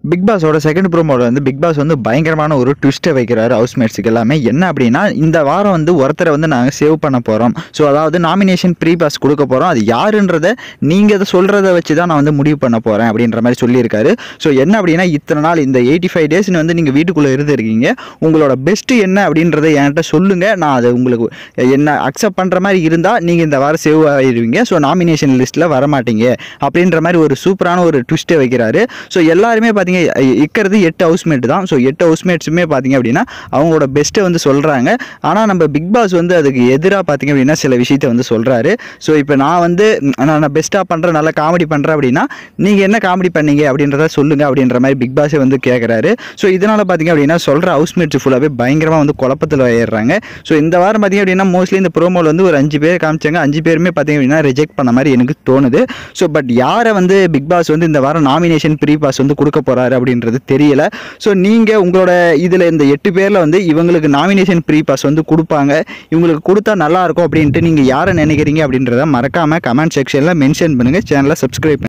big பாஸோட second ப்ரோமோவில் வந்து big pass வந்து பயங்கரமான ஒரு ட்விஸ்ட்டை வைக்கிறாரு ஹவுஸ்மேட்ஸுக்கு எல்லாமே என்ன அப்படின்னா இந்த வாரம் வந்து ஒருத்தரை வந்து நாங்கள் சேவ் பண்ண போகிறோம் ஸோ அதாவது நாமினேஷன் ப்ரீ பாஸ் கொடுக்க போகிறோம் அது யாருன்றதை நீங்கள் அதை சொல்கிறத வச்சு தான் நான் வந்து முடிவு பண்ண போகிறேன் அப்படின்ற மாதிரி சொல்லியிருக்காரு ஸோ என்ன அப்படின்னா இத்தனை நாள் இந்த எயிட்டி ஃபைவ் டேஸ்னு வந்து நீங்கள் வீட்டுக்குள்ளே இருந்திருக்கீங்க உங்களோட பெஸ்ட்டு என்ன அப்படின்றத என்கிட்ட சொல்லுங்கள் நான் அதை உங்களுக்கு என்ன அக்செப்ட் பண்ணுற மாதிரி இருந்தால் நீங்கள் இந்த வாரம் சேவ் ஆகிடுவீங்க ஸோ நாமினேஷன் லிஸ்ட்டில் வரமாட்டீங்க அப்படின்ற மாதிரி ஒரு சூப்பரான ஒரு ட்விஸ்ட்டை வைக்கிறாரு ஸோ எல்லாருமே பார்த்தீங்க இருக்கிறது எட்டு ஹவுஸ்மேட் தான் ஸோ எட்டு ஹவுஸ்மேட்ஸுமே பார்த்தீங்க அப்படின்னா அவங்களோட பெஸ்ட்டை வந்து சொல்கிறாங்க ஆனால் நம்ம பிக் பாஸ் வந்து அதுக்கு எதிராக பார்த்தீங்க அப்படின்னா சில விஷயத்தை வந்து சொல்கிறாரு ஸோ இப்போ நான் வந்து ம், நான் நான் பெஸ்ட்டாக பண்ணுறேன் நல்லா காமெடி பண்ணுறேன் அப்படின்னா நீங்கள் என்ன காமெடி பண்ணீங்க அப்படின்றத சொல்லுங்கள் அப்படின்ற மாதிரி பிக் பாஸே வந்து கேட்குறாரு ஸோ இதனால் பார்த்தீங்க அப்படின்னா சொல்கிற ஹவுஸ்மேட்ஸ் ஃபுல்லாகவே பயங்கரமாக வந்து குழப்பத்தில் ஏறுறாங்க ஸோ இந்த வாரம் பார்த்தீங்க அப்படின்னா மோஸ்ட்லி இந்த ப்ரோமோவில் வந்து ஒரு அஞ்சு பேர் காமிச்சாங்க அஞ்சு பேருமே பார்த்தீங்க அப்படின்னா ரிஜெக்ட் பண்ண மாதிரி எனக்கு தோணுது ஸோ பட் யாரை வந்து பிக் பாஸ் வந்து இந்த வாரம் நாமினேஷன் ப்ரீ பாஸ் வந்து கொடுக்க போகிறாரு அப்படின்றது தெரியல ஸோ நீங்கள் உங்களோட இதில் இந்த எட்டு பேரில் வந்து இவங்களுக்கு நாமினேஷன் ப்ரீ பாஸ் வந்து கொடுப்பாங்க இவங்களுக்கு கொடுத்தா நல்லா இருக்கும் அப்படின்ட்டு நீங்கள் யாரை நினைக்கிறீங்க அப்படின்றத மறக்காமல் கமெண்ட் செக்ஷனில் மென்ஷன் பண்ணுங்கள் சேனலை சப்ஸ்கிரைப்